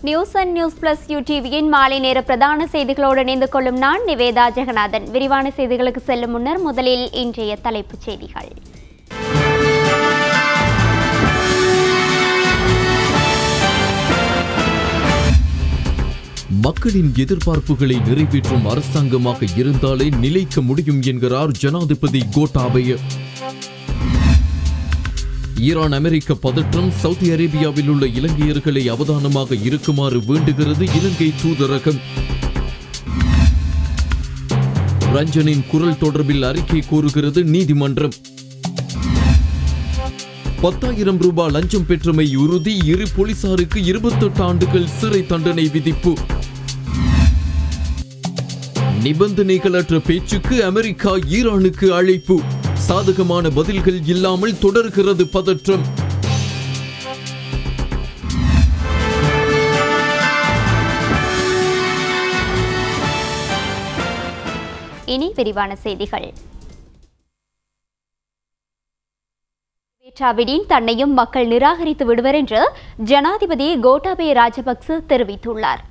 News and news plus யூடிவியின் மாலை நேர பிரதான செய்திகளோடு இணைந்து கொள்ளும் நான் நிவேதா ஜெகநாதன் விரிவான செய்திகளுக்கு செல்லும் முன்னர் முதலில் இன்றைய தலைப்புச் செய்திகள் மக்களின் எதிர்பார்ப்புகளை நிறைவேற்றும் அரசாங்கமாக இருந்தாலே நிலைக்க முடியும் என்கிறார் ஜனாதிபதி கோட்டாபய ஈரான் அமெரிக்க பதற்றம் சவுதி அரேபியாவில் உள்ள இலங்கையர்களை அவதானமாக இருக்குமாறு வேண்டுகிறது இலங்கை தூதரகம் ரஞ்சனின் குரல் தொடர்பில் அறிக்கை கூறுகிறது நீதிமன்றம் பத்தாயிரம் ரூபாய் லஞ்சம் பெற்றமை உறுதி இரு போலீசாருக்கு இருபத்தெட்டு ஆண்டுகள் சிறை தண்டனை விதிப்பு நிபந்தனைகளற்ற பேச்சுக்கு அமெரிக்கா ஈரானுக்கு அழைப்பு சாதகமான பதில்கள் இல்லாமல் தொடர்கிறது பதற்றம் இனி விரிவான செய்திகள் நிறைவேற்றாவிடின் தன்னையும் மக்கள் நிராகரித்து விடுவர் என்று ஜனாதிபதி கோட்டாபய ராஜபக்ச தெரிவித்துள்ளார்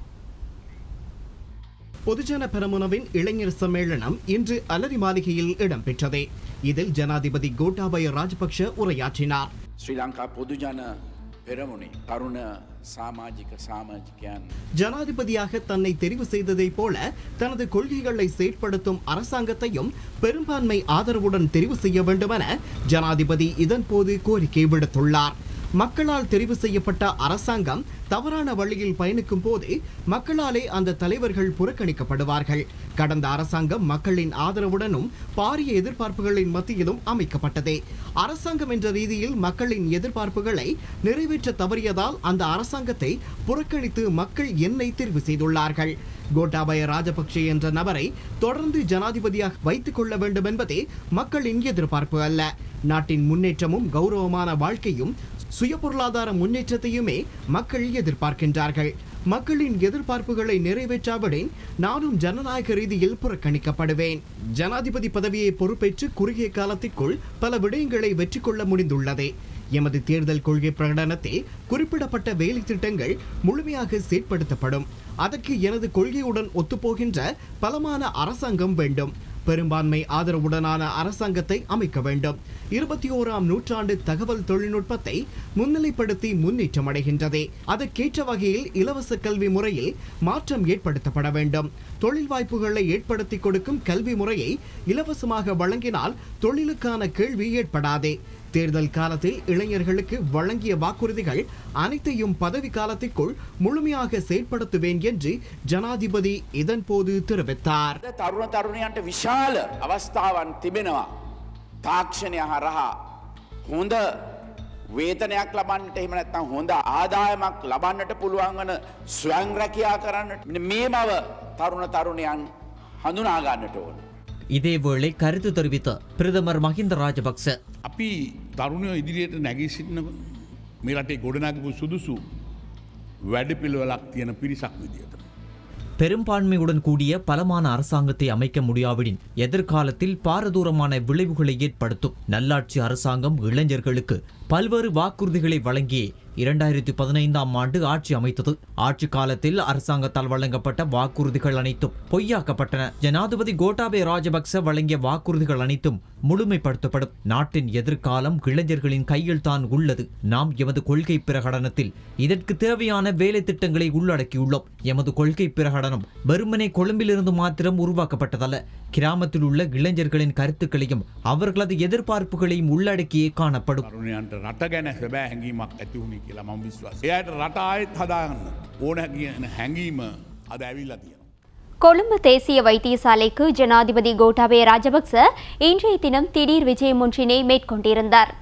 பொதுஜன பெரமுனவின் இளைஞர் சம்மேளனம் இன்று அலரி மாளிகையில் இடம்பெற்றது இதில் ஜனாதிபதி கோட்டாபய ராஜபக்ஷ உரையாற்றினார் ශ්‍රී ලංකා පොදුජන පෙරමුණේ තරුණ සාමාජික සාමාජිකයන් ஜனாதிபதியாக தன்னை தெரிவு செய்ததைப் போல தனது கொள்கைகளை செயற்படுத்தும் அரசாங்கத்தையும் பெரும்பான்மை ஆதரவுடன் தெரிவு செய்ய வேண்டுமென ஜனாதிபதி இதன்போது கோரிக்கை விடுத்துள்ளார் மக்களால் தெரிவு செய்யப்பட்ட அரசாங்கம் தவறான வழியில் பயணிக்கும் போது மக்களாலே அந்த தலைவர்கள் புறக்கணிக்கப்படுவார்கள் கடந்த அரசாங்கம் மக்களின் ஆதரவுடனும் பாரிய எதிர்பார்ப்புகளின் மத்தியிலும் அமைக்கப்பட்டது அரசாங்கம் என்ற ரீதியில் மக்களின் எதிர்பார்ப்புகளை நிறைவேற்ற தவறியதால் அந்த அரசாங்கத்தை புறக்கணித்து மக்கள் என்னை தெரிவு செய்துள்ளார்கள் கோட்டாபய ராஜபக்சே என்ற நபரை தொடர்ந்து ஜனாதிபதியாக வைத்துக் கொள்ள வேண்டும் என்பதே மக்களின் எதிர்பார்ப்பு அல்ல நாட்டின் முன்னேற்றமும் கௌரவமான வாழ்க்கையும் சுய பொருளாதார முன்னேற்றத்தையுமே மக்கள் எதிர்பார்க்கின்றார்கள் மக்களின் எதிர்பார்ப்புகளை நிறைவேற்றாவிடின் நானும் ஜனநாயக ரீதியில் புறக்கணிக்கப்படுவேன் ஜனாதிபதி பதவியை பொறுப்பேற்று குறுகிய காலத்திற்குள் பல விடயங்களை வெற்றி கொள்ள முடிந்துள்ளது எமது தேர்தல் கொள்கை பிரகடனத்தில் குறிப்பிடப்பட்ட வேலை திட்டங்கள் முழுமையாக செயற்படுத்தப்படும் அதற்கு எனது கொள்கையுடன் ஒத்துப்போகின்ற பலமான அரசாங்கம் வேண்டும் பெரும்பான்மை ஆதரவுடனான அரசாங்கத்தை அமைக்க வேண்டும் இருபத்தி ஓராம் நூற்றாண்டு தகவல் தொழில்நுட்பத்தை முன்னிலைப்படுத்தி முன்னேற்றம் அடைகின்றது அதற்கேற்ற வகையில் இலவச கல்வி முறையில் மாற்றம் ஏற்படுத்தப்பட வேண்டும் தொழில் வாய்ப்புகளை ஏற்படுத்தி கொடுக்கும் கல்வி முறையை இலவசமாக வழங்கினால் தொழிலுக்கான கேள்வி ஏற்படாதே தேர்தல் காலத்தில் இளைஞர்களுக்கு வழங்கிய வாக்குறுதிகள் அனைத்தையும் பதவி காலத்திற்குள் முழுமையாக செயற்படுத்துவேன் என்று ஜனாதிபதி இதன்போது தெரிவித்தார் අද තරුණ තරුණයන්ට විශාල අවස්ථාවන් තිබෙනවා. තාක්ෂණය හරහා හොඳ වේතනයක් ලබන්නට එහෙම නැත්නම් හොඳ ආදායමක් ලබන්නට පුළුවන් වන ස්වයං රැකියා කරන්නට මෙන්න මේ බව තරුණ තරුණයන් හඳුනා ගන්නට ඕන. இதேவேளை கருத்து தெரிவித்த பிரதமர் மஹிந்த ராஜபக்ச අපි තරුණයෝ ඉදිරියට නැගී සිටින මේ රටේ ගොඩනැගපු සුදුසු වැඩ පිළිවෙලක් තියෙන පිරිසක් විදියට. பெரும்பான்மையுடன் கூடிய பலமான அரசாங்கத்தை அமைக்க முடியாவிடின் எதிர்காலத்தில் பாரதூரமான விளைவுகளை ஏற்படுத்தும் நல்லாட்சி அரசாங்கம் இளைஞர்களுக்கு பல்வேறு வாக்குறுதிகளை வழங்கி இரண்டாயிரத்தி பதினைந்தாம் ஆண்டு ஆட்சி அமைத்தது ஆட்சி காலத்தில் அரசாங்கத்தால் வழங்கப்பட்ட வாக்குறுதிகள் அனைத்தும் பொய்யாக்கப்பட்டன ஜனாதிபதி கோட்டாபய ராஜபக்ச வழங்கிய வாக்குறுதிகள் அனைத்தும் முழுமைப்படுத்தப்படும் நாட்டின் எதிர்காலம் இளைஞர்களின் கையில் தான் உள்ளது நாம் எமது கொள்கை பிரகடனத்தில் இதற்கு தேவையான வேலை திட்டங்களை உள்ளடக்கியுள்ளோம் எமது கொள்கை பிரகடனம் வெறுமனே கொழும்பிலிருந்து மாத்திரம் உருவாக்கப்பட்டதல்ல கிராமத்தில் உள்ள இளைஞர்களின் கருத்துக்களையும் அவர்களது எதிர்பார்ப்புகளையும் உள்ளடக்கியே காணப்படும் තරුණයන්ට රට ගැන සැබෑ හැඟීමක් ඇතිවුණි කියලා මම විශ්වාස. එයට රට ආයෙත් හදාගන්න ඕන කියන හැඟීම අද ඇවිල්ලා තියෙනවා. கொழும்பு தேசிய வைத்தியசாலைக்கு ஜனாதிபதி கோட்டாபய ராஜபக்ச இன்றைய தினம் திடீர் விஜயம் ஒன்றினை மேற்கொண்டிருந்தார்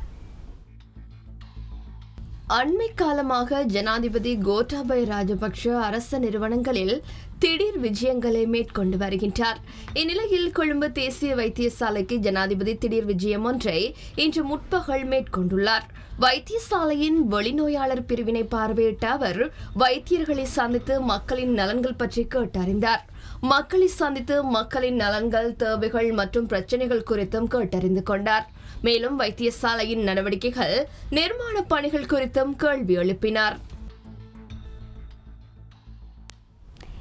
அண்மை காலமாக ஜனாதிபதி கோட்டாபய ராஜபக்ஷ அரச நிறுவனங்களில் திடீர் விஜயங்களை மேற்கொண்டு வருகின்றார் இந்நிலையில் கொழும்பு தேசிய வைத்தியசாலைக்கு ஜனாதிபதி திடீர் விஜயம் ஒன்றை இன்று முற்பகல் மேற்கொண்டுள்ளார் வைத்தியசாலையின் வெளிநோயாளர் பிரிவினை பார்வையிட்ட அவர் வைத்தியர்களை சந்தித்து மக்களின் நலன்கள் பற்றி கேட்டறிந்தார் மக்களை சந்தித்து மக்களின் நலன்கள் தேவைகள் மற்றும் பிரச்சனைகள் குறித்தும் கேட்டறிந்து கொண்டார் மேலும் வைத்தியசாலையின் நடவடிக்கைகள் நிர்மாண பணிகள் குறித்தும் கேள்வி எழுப்பினார்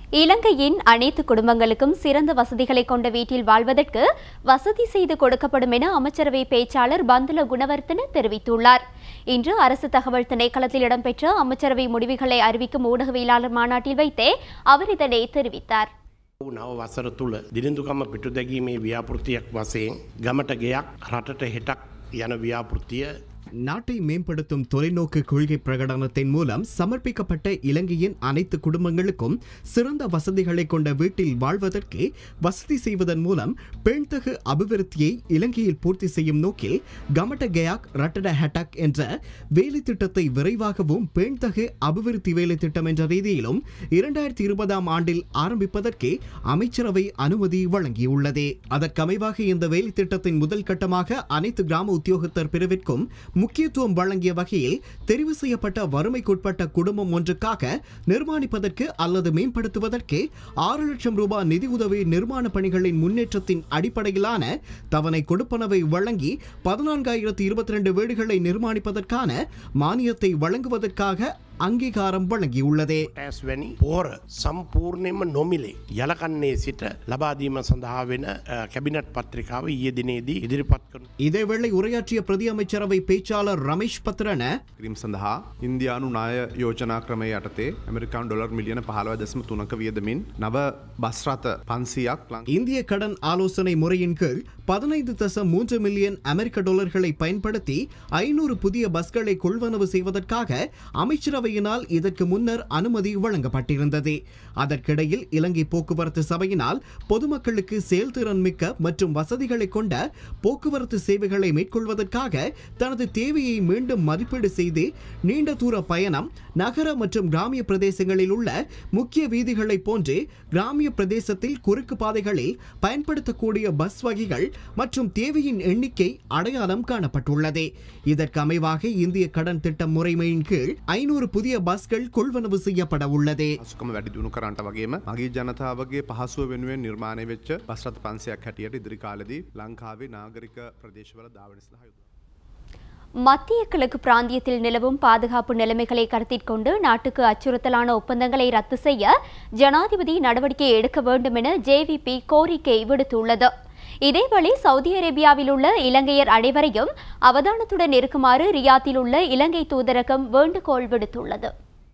இலங்கையின் அனைத்து குடும்பங்களுக்கும் சிறந்த வசதிகளை கொண்ட வீட்டில் வாழ்வதற்கு வசதி செய்து கொடுக்கப்படும் என அமைச்சரவை பேச்சாளர் பந்துல குணவர்த்தன தெரிவித்துள்ளார் இன்று அரசு தகவல் திணைக்களத்தில் இடம்பெற்ற அமைச்சரவை முடிவுகளை அறிவிக்கும் ஊடகவியலாளர் மாநாட்டில் வைத்தே அவர் இதனை தெரிவித்தார் නව වසර තුළ දිරිඳුකම පිටු දැගීමේ ව්‍යාපෘතියක් වසයෙන් ගමට ගෙයක් රටට හෙටක් යන ව්‍යාපෘතිය நாட்டை மேம்படுத்தும் தொலைநோக்கு கொள்கை பிரகடனத்தின் மூலம் சமர்ப்பிக்கப்பட்ட இலங்கையின் அனைத்து குடும்பங்களுக்கும் சிறந்த வசதிகளை கொண்ட வீட்டில் வாழ்வதற்கு வசதி செய்வதன் மூலம் பெண்தகு அபிவிருத்தியை இலங்கையில் பூர்த்தி செய்யும் நோக்கில் கமட கயாக் ரட்டட ஹட்டாக் என்ற வேலை திட்டத்தை விரைவாகவும் பெண்தகு அபிவிருத்தி வேலை திட்டம் என்ற ரீதியிலும் இரண்டாயிரத்தி இருபதாம் ஆண்டில் ஆரம்பிப்பதற்கு அமைச்சரவை அனுமதி வழங்கியுள்ளது அதற்கமைவாக இந்த வேலை திட்டத்தின் முதல் கட்டமாக அனைத்து கிராம உத்தியோகத்தர் பிரிவிற்கும் முக்கியத்துவம் வழங்கிய வகையில் தெரிவு செய்யப்பட்ட வறுமைக்குட்பட்ட குடும்பம் ஒன்றுக்காக நிர்மாணிப்பதற்கு அல்லது மேம்படுத்துவதற்கு ஆறு லட்சம் ரூபாய் நிதியுதவி நிர்மாண பணிகளின் முன்னேற்றத்தின் அடிப்படையிலான தவணை கொடுப்பனவை வழங்கி பதினான்காயிரத்து இருபத்தி ரெண்டு வீடுகளை நிர்மாணிப்பதற்கான மானியத்தை வழங்குவதற்காக அங்கீகாரம் வழங்கியுள்ளது ටෑස් වැනි පෝර සම්පූර්ණයම නොමිලේ යලකන්නේ සිට ලබාදීම සඳහා වෙන අ, කැබිනට් පත්‍රිකාව ඊය දිනේදී ඉදිරිපත් කරන இதேவேளை உரையாற்றிய பிரதி அமைச்சரவை பேச்சாளர் ரமேஷ் பத்ரன කිරීම සඳහා ඉන්දයානු නාය යෝජනා ක්‍රමය යටතේ ඇමරිකාන් ඩොලර් මිලියන පහලව දසම තුනක වියදමින් නව බස්රත පන්සියක් ලං இந்திய கடன் ஆலோசனை முறையின் கீழ் பதினைந்து தசம் மூன்று மில்லியன் அமெரிக்க டாலர்களை பயன்படுத்தி ஐநூறு புதிய பஸ்களை கொள்வனவு செய்வதற்காக அமைச்சரவையினால் இதற்கு முன்னர் அனுமதி வழங்கப்பட்டிருந்தது அதற்கிடையில் இலங்கை போக்குவரத்து சபையினால் பொதுமக்களுக்கு செயல்திறன் மிக்க மற்றும் வசதிகளை கொண்ட போக்குவரத்து சேவைகளை மேற்கொள்வதற்காக தனது தேவையை மீண்டும் மதிப்பீடு செய்து நீண்ட தூர பயணம் நகர மற்றும் கிராமிய பிரதேசங்களில் உள்ள முக்கிய வீதிகளைப் போன்று கிராமிய பிரதேசத்தில் குறுக்கு பாதைகளில் பயன்படுத்தக்கூடிய பஸ் வகைகள் மற்றும் தேவையின் எண்ணிக்கை அடையாளம் காணப்பட்டுள்ளது இதற்கு அமைவாக இந்திய கடன் திட்டம் முறைமையின் கீழ் ஐநூறு புதிய பஸ்கள் கொள்வனவு செய்யப்பட உள்ளது පසුකම වැඩි දුණු කරන්ට වගේම මගේ ජනතාවගේ පහසුව වෙනුවෙන් නිර්මාණය වෙච්ච බස්රත පන්සයක් හැටියට ඉදිරි කාලදී ලංකාවේ නාගරික ප්‍රදේශවල ධාවන සඳහා යොදවනවා. மத்திய கிழக்கு பிராந்தியத்தில் நிலவும் பாதுகாப்பு நிலைமைகளை கருத்தில் கொண்டு நாட்டுக்கு அச்சுறுத்தலான ஒப்பந்தங்களை ரத்து செய்ய ஜனாதிபதி நடவடிக்கை எடுக்க வேண்டும் என ஜேவிபி கோரிக்கை விடுத்துள்ளது இதேவேளை சவுதி அரேபியாவில் உள்ள இலங்கையர் அனைவரையும் அவதானத்துடன் இருக்குமாறு ரியாத்தில் உள்ள இலங்கை தூதரகம் வேண்டுகோள் விடுத்துள்ளது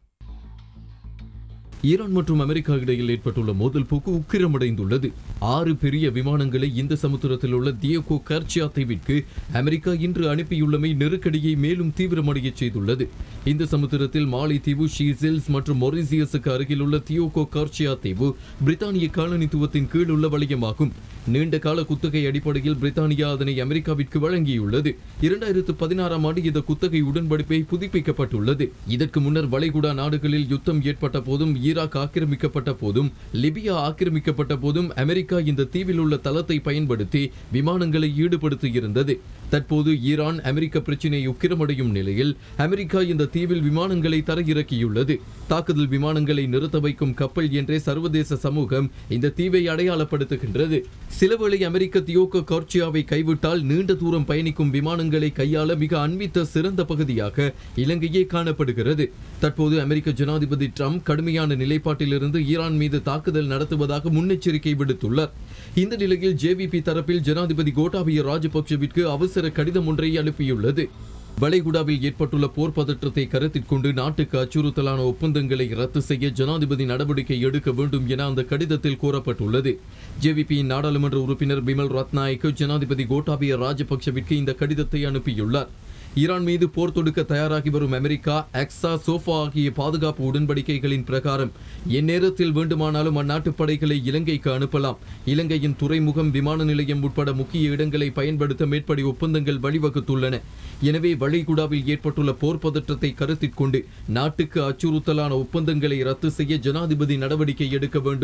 ஈரான் மற்றும் அமெரிக்கா இடையில் ஏற்பட்டுள்ள மோதல் போக்கு உக்கிரமடைந்துள்ளது ஆறு பெரிய விமானங்களை இந்த சமுத்திரத்தில் உள்ள தியோகோ கர்ச்சியா தீவிற்கு அமெரிக்கா இன்று அனுப்பியுள்ளமை நெருக்கடியை மேலும் தீவிரமடையச் செய்துள்ளது இந்த சமுத்திரத்தில் மாலை தீவு ஷீசெல்ஸ் மற்றும் மொரிசியஸுக்கு அருகில் உள்ள தியோகோ கார்ச்சியா தீவு பிரித்தானிய காலனித்துவத்தின் கீழ் உள்ள வளையமாகும் நீண்ட கால குத்தகை அடிப்படையில் பிரித்தானியா அதனை அமெரிக்காவிற்கு வழங்கியுள்ளது இரண்டாயிரத்து பதினாறாம் ஆண்டு இந்த குத்தகை உடன்படிப்பை புதுப்பிக்கப்பட்டுள்ளது இதற்கு முன்னர் வளைகுடா நாடுகளில் யுத்தம் ஏற்பட்ட போதும் ஈராக் ஆக்கிரமிக்கப்பட்ட போதும் லிபியா ஆக்கிரமிக்கப்பட்ட போதும் அமெரிக்கா இந்த தீவில் உள்ள தளத்தை பயன்படுத்தி விமானங்களை ஈடுபடுத்தியிருந்தது தற்போது ஈரான் அமெரிக்க பிரச்சினை உக்கிரமடையும் நிலையில் அமெரிக்கா இந்த தீவில் விமானங்களை தரையிறக்கியுள்ளது தாக்குதல் விமானங்களை நிறுத்த வைக்கும் கப்பல் என்றே சர்வதேச சமூகம் இந்த தீவை அடையாளப்படுத்துகின்றது சிலவேளை அமெரிக்க தியோகோ கார்ச்சியாவை கைவிட்டால் நீண்ட தூரம் பயணிக்கும் விமானங்களை கையாள மிக அன்பித்த சிறந்த பகுதியாக இலங்கையே காணப்படுகிறது தற்போது அமெரிக்க ஜனாதிபதி ட்ரம்ப் கடுமையான நிலைப்பாட்டிலிருந்து ஈரான் மீது தாக்குதல் நடத்துவதாக முன்னெச்சரிக்கை விடுத்துள்ளார் இந்த நிலையில் ஜேவிபி தரப்பில் ஜனாதிபதி கோட்டாபய ராஜபக்சவிற்கு அவசர கடிதம் ஒன்றை அனுப்பியுள்ளது வளைகுடாவில் ஏற்பட்டுள்ள போர் பதற்றத்தை கருத்தில் கொண்டு நாட்டுக்கு அச்சுறுத்தலான ஒப்பந்தங்களை ரத்து செய்ய ஜனாதிபதி நடவடிக்கை எடுக்க வேண்டும் என அந்த கடிதத்தில் கூறப்பட்டுள்ளது ஜேவிபியின் நாடாளுமன்ற உறுப்பினர் பிமல் ரத்நாயக்கு ஜனாதிபதி கோட்டாபய ராஜபக்சவிற்கு இந்த கடிதத்தை அனுப்பியுள்ளார் ஈரான் மீது போர் தொடுக்க தயாராகி வரும் அமெரிக்கா எக்ஸா சோஃபா ஆகிய பாதுகாப்பு உடன்படிக்கைகளின் பிரகாரம் எந்நேரத்தில் வேண்டுமானாலும் அந்நாட்டு படைகளை இலங்கைக்கு அனுப்பலாம் இலங்கையின் துறைமுகம் விமான நிலையம் உட்பட முக்கிய இடங்களை பயன்படுத்த மேற்படி ஒப்பந்தங்கள் வழிவகுத்துள்ளன எனவே வளைகுடாவில் ஏற்பட்டுள்ள போர் பதற்றத்தை கருத்தில் கொண்டு நாட்டுக்கு அச்சுறுத்தலான ஒப்பந்தங்களை ரத்து செய்ய ஜனாதிபதி நடவடிக்கை எடுக்க வேண்டும்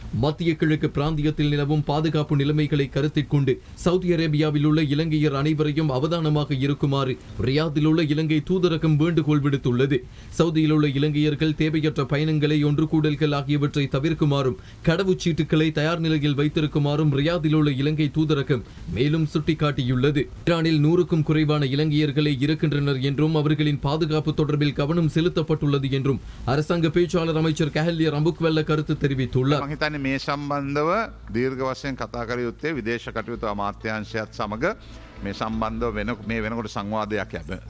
மத்திய கிழக்கு பிராந்தியத்தில் நிலவும் பாதுகாப்பு நிலைமைகளை கருத்தில் கொண்டு சவுதி அரேபியாவில் உள்ள இலங்கையர் அனைவரையும் அவதானமாக இருக்குமாறு ரியாதில் உள்ள இலங்கை தூதரகம் வேண்டுகோள் விடுத்துள்ளது சவுதியில் உள்ள இலங்கையர்கள் தேவையற்ற பயணங்களை ஒன்று கூடல்கள் ஆகியவற்றை தவிர்க்குமாறும் கடவுச்சீட்டுகளை தயார் நிலையில் வைத்திருக்குமாறும் ரியாதில் உள்ள இலங்கை தூதரகம் மேலும் சுட்டிக்காட்டியுள்ளது ஈரானில் நூறுக்கும் குறைவான இலங்கையர்களே இருக்கின்றனர் என்றும் அவர்களின் பாதுகாப்பு தொடர்பில் கவனம் செலுத்தப்பட்டுள்ளது என்றும் அரசாங்க பேச்சாளர் அமைச்சர் கஹல்ய ரம்புக்வெல்ல கருத்து தெரிவித்துள்ளார் මම හිතන්නේ මේ සම්බන්ධව දීර්ඝ වශයෙන් කතා කර යුත්තේ විදේශ කටයුතු අමාත්‍යංශයත් සමඟ මේ සම්බන්ධව වෙන මේ වෙනකොට සංවාදයක්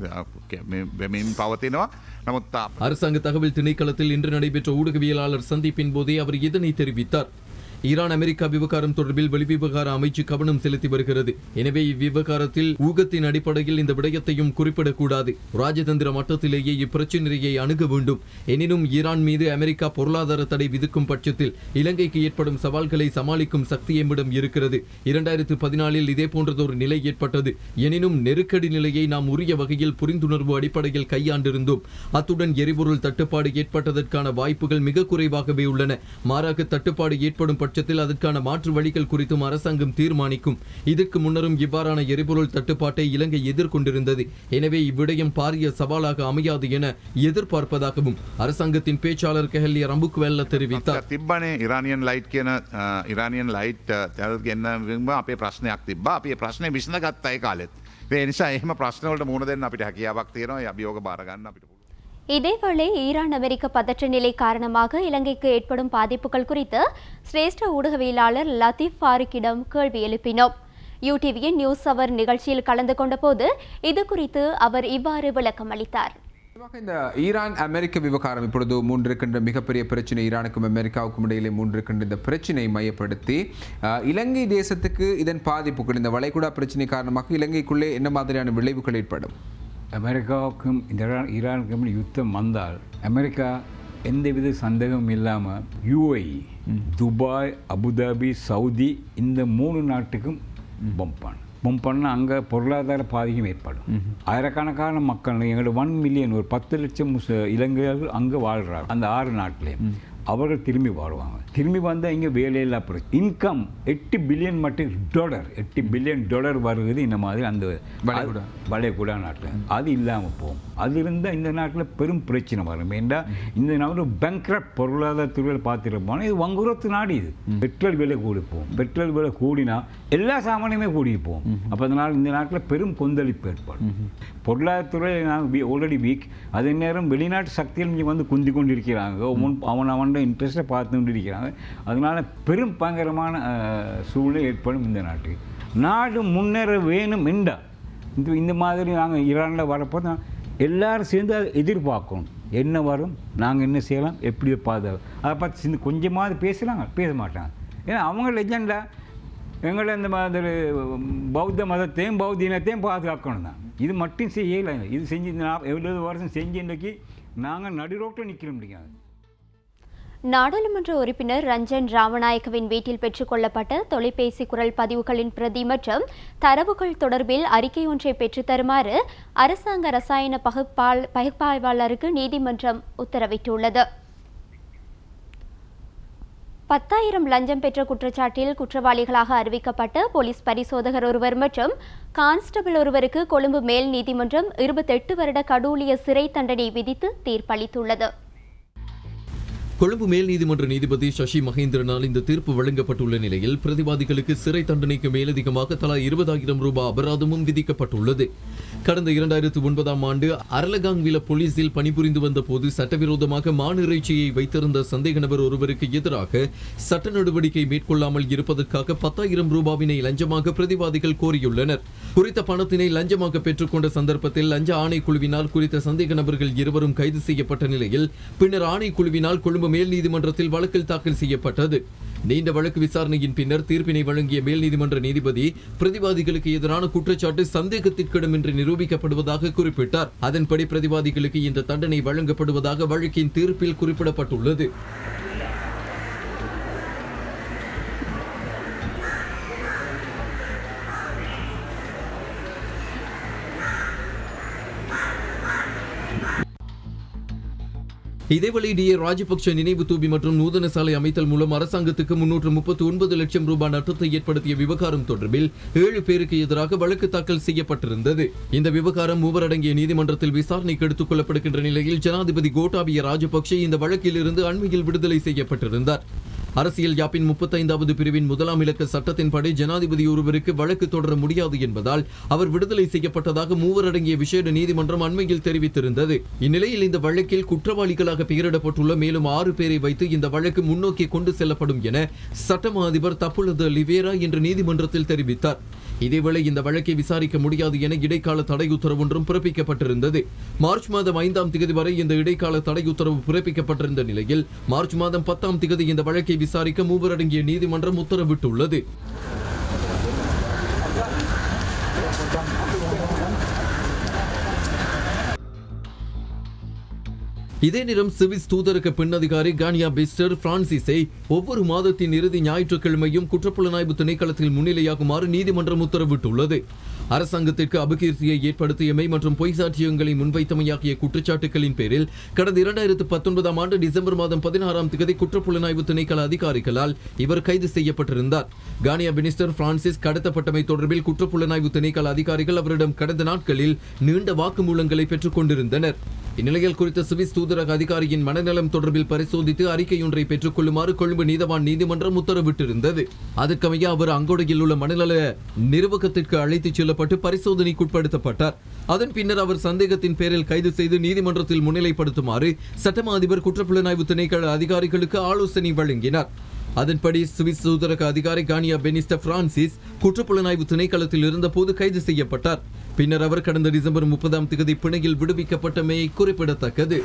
වෙමින් පවතිනවා නමුත් තා- அரசாங்க தகவல் திணைக்களத்தில் இன்று நடைபெற்ற ஊடகவியலாளர் சந்திப்பின் போதே அவர் இதனை தெரிவித்தார் ஈரான் அமெரிக்கா விவகாரம் தொடர்பில் வெளிவிவகார அமைச்சு கவனம் செலுத்தி வருகிறது எனவே இவ்விவகாரத்தில் ஊகத்தின் அடிப்படையில் இந்த விடயத்தையும் குறிப்பிடக்கூடாது ராஜதந்திர மட்டத்திலேயே இப்பிரச்சினையை அணுக வேண்டும் எனினும் ஈரான் மீது அமெரிக்கா பொருளாதார தடை விதிக்கும் பட்சத்தில் இலங்கைக்கு ஏற்படும் சவால்களை சமாளிக்கும் சக்தி எம்மிடம் இருக்கிறது இரண்டாயிரத்து பதினாலில் இதே போன்றதொரு நிலை ஏற்பட்டது எனினும் நெருக்கடி நிலையை நாம் உரிய வகையில் புரிந்துணர்வு அடிப்படையில் கையாண்டிருந்தோம் அத்துடன் எரிபொருள் தட்டுப்பாடு ஏற்பட்டதற்கான வாய்ப்புகள் மிக குறைவாகவே உள்ளன மாறாக தட்டுப்பாடு ஏற்படும் பட்சத்தில் அதற்கான மாற்று வழிகள் குறித்தும் அரசாங்கம் தீர்மானிக்கும் இதற்கு முன்னரும் இவ்வாறான எரிபொருள் தட்டுப்பாட்டை இலங்கை எதிர்கொண்டிருந்தது எனவே இவ்விடயம் பாரிய சவாலாக அமையாது என எதிர்பார்ப்பதாகவும் அரசாங்கத்தின் பேச்சாளர் கெஹல்ய ரம்புக்வெல்ல தெரிவித்தார் තිබ්බනේ ඉරානියන් ලයිට් කියන ඉරානියන් ලයිට් තැල් ගන්න අපේ ප්‍රශ්නයක් තිබ අපේ ප්‍රශ්නය විසඳ ගත්තයි කාලෙත් ඒ නිසා එහම ප්‍රශ්නවලට මුණ දෙන්න අපිට හැකියාවක් තියෙනවා අභියෝග බාරගන්න අපිට පුළුවන්. இதேவேளை ஈரான் அமெரிக்க பதற்ற நிலை காரணமாக இலங்கைக்கு ஏற்படும் பாதிப்புகள் குறித்து சிரேஷ்ட ஊடகவியலாளர் லத்தீப் ஃபாரிக்கிடம் கேள்வி எழுப்பினோம் யூடிவியின் நியூஸ் அவர் நிகழ்ச்சியில் கலந்து கொண்டபோது இது குறித்து அவர் இவ்வாறு விளக்கம் அளித்தார் பொதுவாக இந்த ஈரான் அமெரிக்க விவகாரம் இப்பொழுது மூன்றிருக்கின்ற மிகப்பெரிய பிரச்சனை ஈரானுக்கும் அமெரிக்காவுக்கும் இடையிலே மூன்றிருக்கின்ற இந்த பிரச்சனையை மையப்படுத்தி அஹ், இலங்கை தேசத்துக்கு இதன் பாதிப்புகள் இந்த வளைகுடா பிரச்சனை காரணமாக இலங்கைக்குள்ளே என்ன மாதிரியான விளைவுகள் ஏற்படும் அமெரிக்காவுக்கும் ஈரான் ஈரானுக்கும் யுத்தம் வந்தால் அமெரிக்கா எந்தவித சந்தேகமும் இல்லாமல் யூஐ துபாய் அபுதாபி சவுதி இந்த மூணு நாட்டுக்கும் பம்பான் பம்ப் பண்ணால் அங்கே பொருளாதார பாதிக்கும் ஏற்படும் ஆயிரக்கணக்கான மக்கள் எங்களோட ஒன் மில்லியன் ஒரு பத்து லட்சம் முச- இலங்கையர்கள் அங்கே வாழ்கிறாங்க அந்த ஆறு நாட்டிலையும் அவர்கள் திரும்பி வாழ்வாங்க திரும்பி வந்தால் இங்கே வேலையில்லா பிரச்சனை இன்கம் எட்டு பில்லியன் மட்டும் டாலர் எட்டு பில்லியன் டாலர் வருகிறது இந்த மாதிரி அந்த வளைகுடா. வளைகுடா நாட்டில் அது இல்லாமல் போகும் அது இருந்தால் இந்த நாட்டில் பெரும் பிரச்சனை வரும் ஏண்டா இந்த நாடு பேங்க்ரப்ட் பொருளாதாரத்துறையில் பார்த்துருப்போம் இது வங்குரத்து நாடு இது பெட்ரோல் விலை கூடி போகும் பெட்ரோல் விலை கூடினா எல்லா சாமானியுமே கூடி போகும் அப்போ அதனால் இந்த நாட்டில் பெரும் கொந்தளிப்பு ஏற்படும் பொருளாதாரத்துறை நாங்கள் ஆல்ரெடி வீக் அதே நேரம் வெளிநாட்டு சக்திகள் இங்கே வந்து குந்தி கொண்டு இருக்கிறாங்க முன் அவன் அவனோட இன்ட்ரெஸ்ட்டை பார்த்து கொண்டு இருக்கிறாங்க அதனால் பெரும் பயங்கரமான அஹ், சூழ்நிலை ஏற்படும் இந்த நாட்டுக்கு நாடு முன்னேற வேணும் என்றா இந்த இந்த மாதிரி நாங்கள் ஈரானில் வரப்போ தான் எல்லாரும் சேர்ந்து அதை எதிர்பார்க்கணும் என்ன வரும் நாங்கள் என்ன செய்யலாம் எப்படி பாதுகாப்பு அதை பார்த்து சின்ன கொஞ்சமாவது பேசுகிறாங்க பேச மாட்டாங்க ஏன்னா அவங்க லெஜெண்டா எங்களை இந்த மாதிரி பௌத்த மதத்தையும் பௌத்த இனத்தையும் பாதுகாக்கணும் தான் இது மட்டும் செய்யலை இது செஞ்சு இந்த நா- எவ்வளவு வருஷம் செஞ்சு இன்றைக்கி நாங்கள் நடுரோட்டில் நிற்க முடியாது நாடாளுமன்ற உறுப்பினர் ரஞ்சன் ராமநாயக்கவின் வீட்டில் பெற்றுக்கொள்ளப்பட்ட தொலைபேசி குரல் பதிவுகளின் பிரதி மற்றும் தரவுகள் தொடர்பில் அறிக்கை ஒன்றை பெற்றுத் தருமாறு அரசாங்க ரசாயன பகுப்பாள் பகுப்பாய்வாளருக்கு நீதிமன்றம் உத்தரவிட்டுள்ளது பத்தாயிரம் லஞ்சம் பெற்ற குற்றச்சாட்டில் குற்றவாளிகளாக அறிவிக்கப்பட்ட போலீஸ் பரிசோதகர் ஒருவர் மற்றும் கான்ஸ்டபிள் ஒருவருக்கு கொழும்பு மேல் நீதிமன்றம் இருபத்தெட்டு வருட கடூழிய சிறை தண்டனை விதித்து தீர்ப்பளித்துள்ளது கொழும்பு மேல் நீதிமன்ற நீதிபதி சசி மகேந்திரனால் இந்த தீர்ப்பு வழங்கப்பட்டுள்ள நிலையில் பிரதிவாதிகளுக்கு சிறை தண்டனைக்கு மேலதிகமாக தலா இருபதாயிரம் ரூபாய் அபராதமும் விதிக்கப்பட்டுள்ளது கடந்த இரண்டாயிரத்து ஒன்பதாம் ஆண்டு அரலகாங்வில போலீசில் பணிபுரிந்து வந்த போது சட்டவிரோதமாக மான் இறைச்சியை வைத்திருந்த சந்தேக நபர் ஒருவருக்கு எதிராக சட்ட நடவடிக்கை மேற்கொள்ளாமல் இருப்பதற்காக பத்தாயிரம் ரூபாவினை லஞ்சமாக பிரதிவாதிகள் கோரியுள்ளனர் குறித்த பணத்தினை லஞ்சமாக பெற்றுக்கொண்ட சந்தர்ப்பத்தில் லஞ்ச ஆணைக்குழுவினால் குறித்த சந்தேக நபர்கள் இருவரும் கைது செய்யப்பட்ட நிலையில் பின்னர் ஆணைக்குழுவினால் கொழும்பு மேல் நீதிமன்றத்தில் வழக்கில் தாக்கல் செய்யப்பட்டது நீண்ட வழக்கு விசாரணையின் பின்னர் தீர்ப்பினை வழங்கிய மேல் நீதிமன்ற நீதிபதி பிரதிவாதிகளுக்கு எதிரான குற்றச்சாட்டு சந்தேகத்திற்கிடம் என்று நிரூபிக்கப்படுவதாக குறிப்பிட்டார் அதன்படி பிரதிவாதிகளுக்கு இந்த தண்டனை வழங்கப்படுவதாக வழக்கின் தீர்ப்பில் குறிப்பிடப்பட்டுள்ளது இதேவேளை டி ஏ ராஜபக்ஷ நினைவு தூபி மற்றும் நூதன சாலை அமைத்தல் மூலம் அரசாங்கத்துக்கு முன்னூற்று முப்பத்தி ஒன்பது லட்சம் ரூபாய் நட்டத்தை ஏற்படுத்திய விவகாரம் தொடர்பில் ஏழு பேருக்கு எதிராக வழக்கு தாக்கல் செய்யப்பட்டிருந்தது இந்த விவகாரம் மூவர் அடங்கிய நீதிமன்றத்தில் விசாரணைக்கு எடுத்துக் கொள்ளப்படுகின்ற நிலையில் ஜனாதிபதி கோட்டாபிய ராஜபக்ஷ இந்த வழக்கில் இருந்து அண்மையில் விடுதலை செய்யப்பட்டிருந்தார் அரசியல் யாப்பின் முப்பத்தைந்தாவது பிரிவின் முதலாம் இலக்க சட்டத்தின்படி ஜனாதிபதி ஒருவருக்கு வழக்கு தொடர முடியாது என்பதால் அவர் விடுதலை செய்யப்பட்டதாக மூவர் அடங்கிய விசேட நீதிமன்றம் அண்மையில் தெரிவித்திருந்தது இந்நிலையில் இந்த வழக்கில் குற்றவாளிகளாக பெயரிடப்பட்டுள்ள மேலும் ஆறு பேரை வைத்து இந்த வழக்கு முன்னோக்கி கொண்டு செல்லப்படும் என சட்டமா அதிபர் தப்புலது லிவேரா இன்று நீதிமன்றத்தில் தெரிவித்தார் இதேவேளை இந்த வழக்கை விசாரிக்க முடியாது என இடைக்கால தடை உத்தரவு ஒன்றும் பிறப்பிக்கப்பட்டிருந்தது மார்ச் மாதம் ஐந்தாம் தேதி வரை இந்த இடைக்கால தடை உத்தரவு பிறப்பிக்கப்பட்டிருந்த நிலையில் மார்ச் மாதம் பத்தாம் தேதி இந்த வழக்கை விசாரிக்க மூவர் அடங்கிய நீதிமன்றம் உத்தரவிட்டுள்ளது இதே நேரம் சுவிஸ் தூதரக பெண் அதிகாரி கானியா பிஸ்டர் பிரான்சிஸை ஒவ்வொரு மாதத்தின் இறுதி ஞாயிற்றுக்கிழமையும் குற்றப்புலனாய்வு திணைக்களத்தில் முன்னிலையாகுமாறு நீதிமன்றம் உத்தரவிட்டுள்ளது அரசாங்கத்திற்கு அபகீர்த்தியை ஏற்படுத்தியமை மற்றும் பொய் சாட்சியங்களை முன்வைத்தமையாகிய குற்றச்சாட்டுகளின் பேரில் கடந்த இரண்டாயிரத்து பத்தொன்பதாம் ஆண்டு டிசம்பர் மாதம் பதினாறாம் தேதி குற்றப்புலனாய்வு திணைக்கள அதிகாரிகளால் இவர் கைது செய்யப்பட்டிருந்தார் கானியா மினிஸ்டர் பிரான்சிஸ் கடத்தப்பட்டமை தொடர்பில் குற்றப்புலனாய்வு திணைக்கள அதிகாரிகள் அவரிடம் கடந்த நாட்களில் நீண்ட வாக்குமூலங்களை பெற்றுக் கொண்டிருந்தனர் இந்நிலையில் குறித்த சுவிஸ் தூதரக அதிகாரியின் மனநலம் தொடர்பில் பரிசோதித்து அறிக்கையொன்றை பெற்றுக் கொள்ளுமாறு கொழும்பு நீதவான் நீதிமன்றம் உத்தரவிட்டிருந்தது அதற்கமைய அவர் அங்கோடையில் உள்ள மனநல நிர்வாகத்திற்கு அழைத்துச் செல்லப்பட்டு பரிசோதனைக்குட்படுத்தப்பட்டார் அதன் பின்னர் அவர் சந்தேகத்தின் பேரில் கைது செய்து நீதிமன்றத்தில் முன்னிலைப்படுத்துமாறு சட்டமா அதிபர் குற்றப்புலனாய்வு திணைக்கள அதிகாரிகளுக்கு ஆலோசனை வழங்கினார் அதன்படி சுவிஸ் தூதரக அதிகாரி கானியா பெனிஸ்ட பிரான்சிஸ் குற்றப்புலனாய்வு திணைக்களத்தில் இருந்தபோது கைது செய்யப்பட்டார் பின்னர் அவர் கடந்த டிசம்பர் முப்பதாம் தேதி பிணையில் விடுவிக்கப்பட்டமை குறிப்பிடத்தக்கது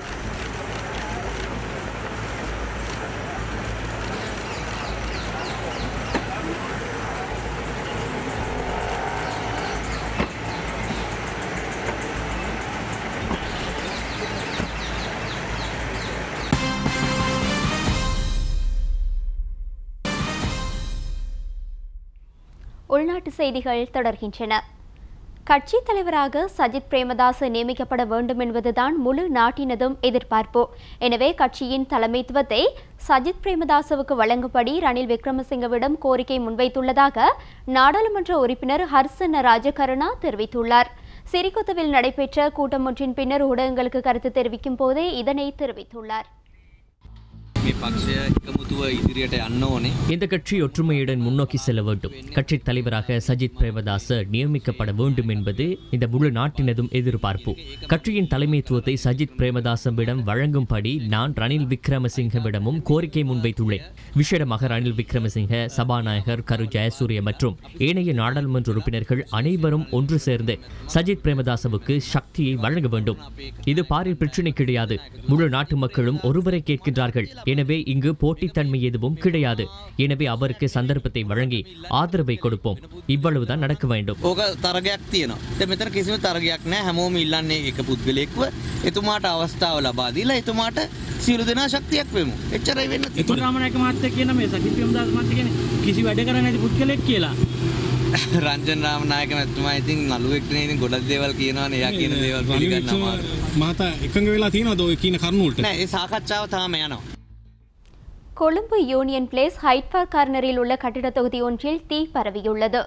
உள்நாட்டு செய்திகள் தொடர்கின்றன கட்சி தலைவராக சஜித் பிரேமதாச நியமிக்கப்பட வேண்டும் என்பதுதான் முழு நாட்டினதும் எதிர்பார்ப்பு எனவே கட்சியின் தலைமைத்துவத்தை சஜித் பிரேமதாசவுக்கு வழங்கும்படி ரணில் விக்ரமசிங்கவிடம் கோரிக்கை முன்வைத்துள்ளதாக நாடாளுமன்ற உறுப்பினர் ஹர்சன ராஜகருணா தெரிவித்துள்ளார் சிறிகொத்தவில் நடைபெற்ற கூட்டம் ஒன்றின் பின்னர் ஊடகங்களுக்கு கருத்து தெரிவிக்கும் போதே இதனை தெரிவித்துள்ளார் මේ පක්ෂය එකමුතුව ඉදිරියට යන්න ඕනේ இந்த கட்சி ஒற்றுமையுடன் முன்னோக்கி செல்ல வேண்டும் கட்சி தலைவராக சஜித் பிரேமதாச நியமிக்கப்பட வேண்டும் என்பது இந்த முழு நாட்டினதும் எதிர்பார்ப்பு கட்சியின் தலைமைத்துவத்தை சஜித் பிரேமதாசவிடம் வழங்கும்படி நான் ரணில் விக்ரமசிங்கவிடமும் கோரிக்கை முன்வைத்துள்ளேன் விசேடமாக ரணில் விக்ரமசிங்க சபாநாயகர் கரு ஜெயசூரிய மற்றும் ஏனைய நாடாளுமன்ற உறுப்பினர்கள் அனைவரும் ஒன்று சேர்ந்து சஜித் பிரேமதாசவுக்கு சக்தியை வழங்க வேண்டும் இது பாரி பிரச்சினை கிடையாது முழு நாட்டு மக்களும் ஒருவரை கேட்கின்றார்கள் எனவே இங்கு போட்டித்தன்மை எதுவும் கிடையாது எனவே அவருக்கு சந்தர்ப்பத்தை வழங்கி ஆதரவை கொடுப்போம் இவ்வளவுதான் நடக்க வேண்டும் ඕක තරගයක් තියෙනවා ද මෙතර කිසිම තරගයක් නෑ හැමෝම ඉල්ලන්නේ එක පුද්ගලයෙක්ව එතුමාට අවස්ථාව ලබා දීලා එතුමාට සියලු දෙනා ශක්තියක් වෙමු එච්චරයි වෙන්න එතුර රාමණයක මහත්තයා කියන මේ සජිත් ප්‍රේමදාස මහත්තයා කියන්නේ කිසි වැඩ කරන්නේ නැති පුද්ගලෙක් කියලා. රංජන් රාමනායක මැතිතුමා ඉතින් නළුවෙක්නේ ඉතින් ගොඩක් දේවල් කියනවානේ එයා කියන දේවල් පිළිගන්න අමාරුයි. මහතා එකඟ වෙලා තියෙනවද ඔය කියන කරුණු වලට? නෑ ඒ සාකච්ඡාව තාම යනවා. Colombo Union Place Hyde Park கார்னரில் உள்ள கட்டிடத் தொகுதி ஒன்றில் தீ பரவியுள்ளது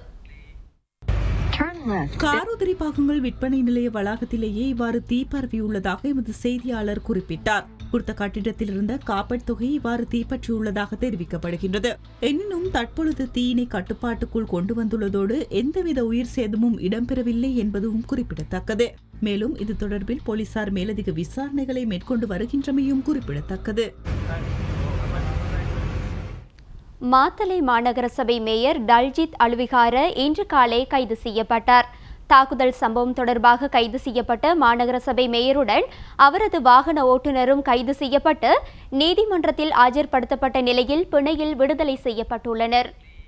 காரோதரி பாகங்கள் விற்பனை நிலைய வளாகத்திலேயே இவ்வாறு தீ பரவியுள்ளதாக எமது செய்தியாளர் குறிப்பிட்டார் குறித்த கட்டிடத்தில் இருந்த காப்பட் தொகை இவ்வாறு தீப்பற்றியுள்ளதாக தெரிவிக்கப்படுகின்றது எனினும் தற்பொழுது தீயினை கட்டுப்பாட்டுக்குள் கொண்டு வந்துள்ளதோடு எந்தவித உயிர் சேதமும் இடம்பெறவில்லை என்பதும் குறிப்பிடத்தக்கது மேலும் இது தொடர்பில் போலீசார் மேலதிக விசாரணைகளை மேற்கொண்டு வருகின்றமையும் குறிப்பிடத்தக்கது மாத்தலை மாநகர சபை மேயர் டல்ஜித் அலுவிகார இன்று காலை கைது செய்யப்பட்டார் தாக்குதல் சம்பவம் தொடர்பாக கைது செய்யப்பட்ட மாநகர சபை மேயருடன் அவரது வாகன ஓட்டுநரும் கைது செய்யப்பட்டு நீதிமன்றத்தில் ஆஜர்படுத்தப்பட்ட நிலையில் பிணையில் விடுதலை செய்யப்பட்டுள்ளனர்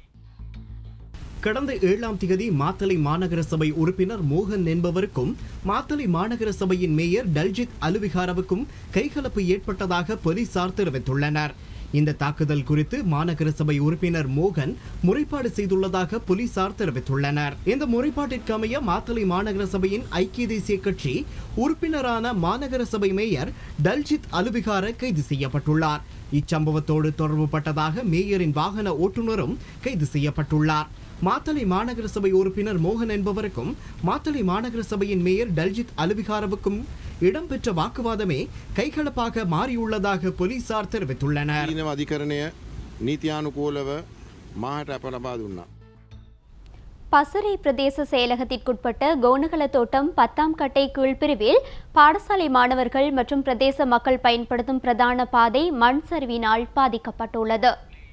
கடந்த ஏழாம் திகதி மாத்தலை மாநகர சபை உறுப்பினர் மோகன் என்பவருக்கும் மாத்தலை மாநகர சபையின் மேயர் டல்ஜித் அலுவிகாரவுக்கும் கைகலப்பு ஏற்பட்டதாக போலீசார் தெரிவித்துள்ளனர் இந்த தாக்குதல் குறித்து மாநகர சபை உறுப்பினர் மோகன் முறைப்பாடு செய்துள்ளதாக போலீசார் தெரிவித்துள்ளனர் இந்த முறைப்பாட்டிற்கு அமைய மாத்தளை மாநகர சபையின் ஐக்கிய தேசிய கட்சி உறுப்பினரான மாநகர சபை மேயர் டல்ஜித் அலுவிகார கைது செய்யப்பட்டுள்ளார் இச்சம்பவத்தோடு தொடர்புபட்டதாக மேயரின் வாகன ஓட்டுநரும் கைது செய்யப்பட்டுள்ளார் மாத்தளை மாநகர சபை உறுப்பினர் மோகன் என்பவருக்கும் மாத்தளை மாநகர சபையின் மேயர் டல்ஜித் அலுவிகாரவுக்கும் இடம்பெற்ற வாக்குவாதமே கைகலப்பாக மாறியுள்ளதாக போலீசார் தெரிவித்துள்ளனர் ඊනව අධිකරණය නීතියානුකූලව මාහට අප ලබා දුන්නා. பசுரை பிரதேச செயலகத்திற்குட்பட்ட கோனகல தோட்டம் பத்தாம் கட்டை கீழ்பிரிவில் பாடசாலை மாணவர்கள் மற்றும் பிரதேச மக்கள் பயன்படுத்தும் பிரதான பாதை மண் சரிவினால் பாதிக்கப்பட்டுள்ளது